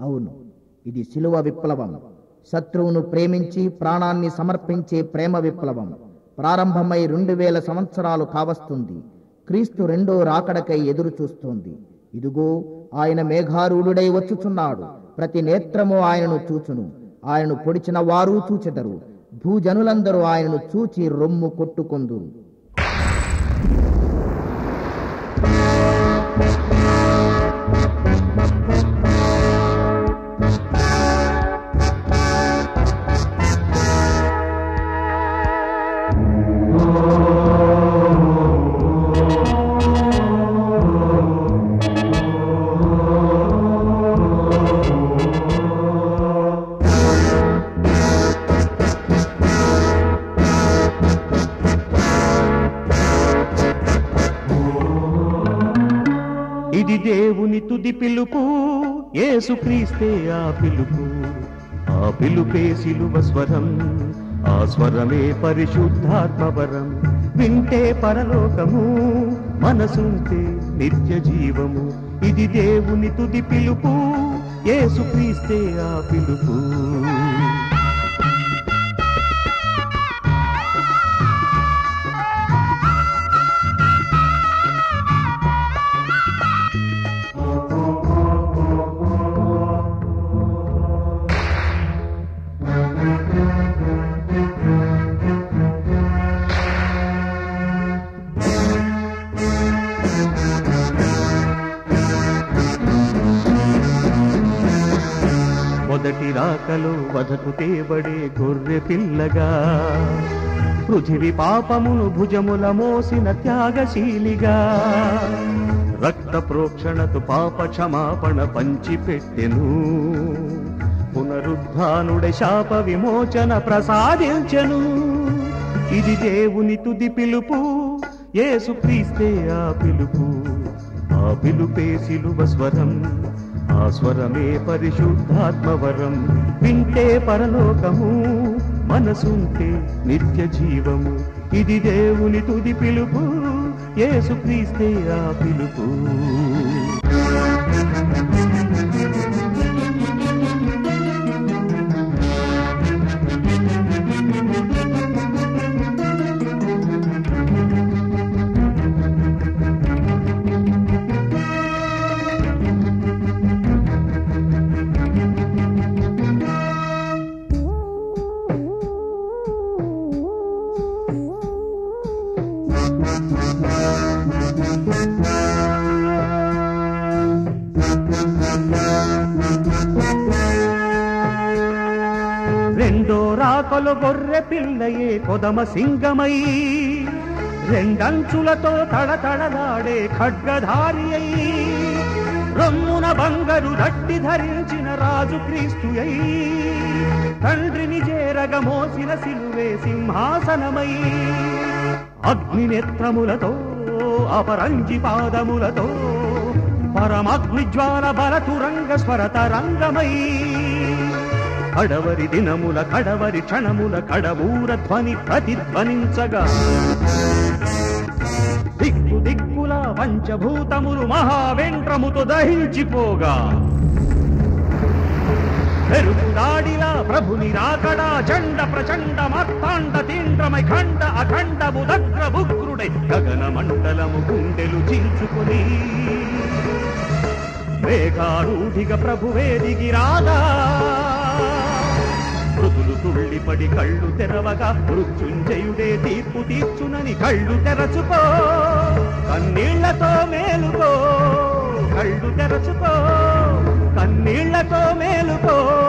అవును ఇది శిలువ విప్లవం శత్రువును ప్రేమించి ప్రాణాన్ని సమర్పించే ప్రేమ విప్లవం ప్రారంభమై రెండు వేల సంవత్సరాలు కావస్తుంది క్రీస్తు రెండో రాకడకై ఎదురు చూస్తోంది ఇదిగో ఆయన మేఘారూఢుడై వచ్చుచున్నాడు ప్రతి నేత్రము ఆయనను చూచును ఆయనను పొడిచిన వారు చూచెదరు భూజనులందరూ ఆయనను చూచి రొమ్ము కొట్టుకొందురు ఇది దేవుని తుది పిలుపు యేసుక్రీస్తే ఆ పిలుపు ఆ పిలుపే సిలువ స్వరం ఆ స్వరమే పరిశుద్ధాత్మవరం వింటే పరలోకము మనసుంటే నిత్య జీవము ఇది దేవుని తుది పిలుపు యేసుక్రీస్తే ఆ పిలుపు మొదటి రాకలో వధకు తేబడే గొర్రె పిల్లగా పృథివి పాపమును భుజముల మోసిన త్యాగశీలిగా రక్త ప్రోక్షణతో పాప క్షమాపణ పంచిపెట్టెను పునరుద్ధానుడ శాప విమోచన ప్రసాదించెను ఇది దేవుని తుది పిలుపు యేసుక్రీస్తే ఆ పిలుపు ఆ పిలుపే సిలువ స్వరం ఆ స్వరమే పరిశుద్ధాత్మవరం వింటే పరలోకము మనసుంటే నిత్య జీవము ఇది దేవుని తుది పిలుపు యేసుక్రీస్తే ఆ పిలుపు రెండో రాకలు గొర్రె పిల్లయే కొదమ సింగమై రెండంచులతో తడతడలాడే ఖడ్గధారి అయి రొమ్మున బంగరు దట్టి ధరించిన రాజు క్రీస్తు అయి తండ్రిని చేరగ మోసిన సిలువే సింహాసనమై అగ్ని నేత్రములతో అపరంజి పాదములతో పరమగ్ని జ్వాల బలతురంగ స్వరత రంగమై కడవరి దినముల కడవరి క్షణముల కడవూర ధ్వని ప్రతిధ్వనించగా దిక్కు దిక్కుల పంచభూతములు మహావేంద్రముతో దహించిపోగా పెరుగు దాడిలా ప్రభుని రాకడా చండ ప్రచండ మార్తాండ తీండ్రమై ఖండ అఖండ బుదగ్ర బుగ్రుడై గగన మండలము గుండెలు చీల్చుకుని వేగారూఢిగా ప్రభువేదిగి రాగా మృదులు తుళ్ళిపడి కళ్ళు తెరవగా మృత్యుంజయుడే తీర్పు తీర్చునని కళ్ళు తెరచుకో కన్నీళ్లతో మేలుకో కళ్ళు తెరచుకో కన్నీళ్లతో మేలుకో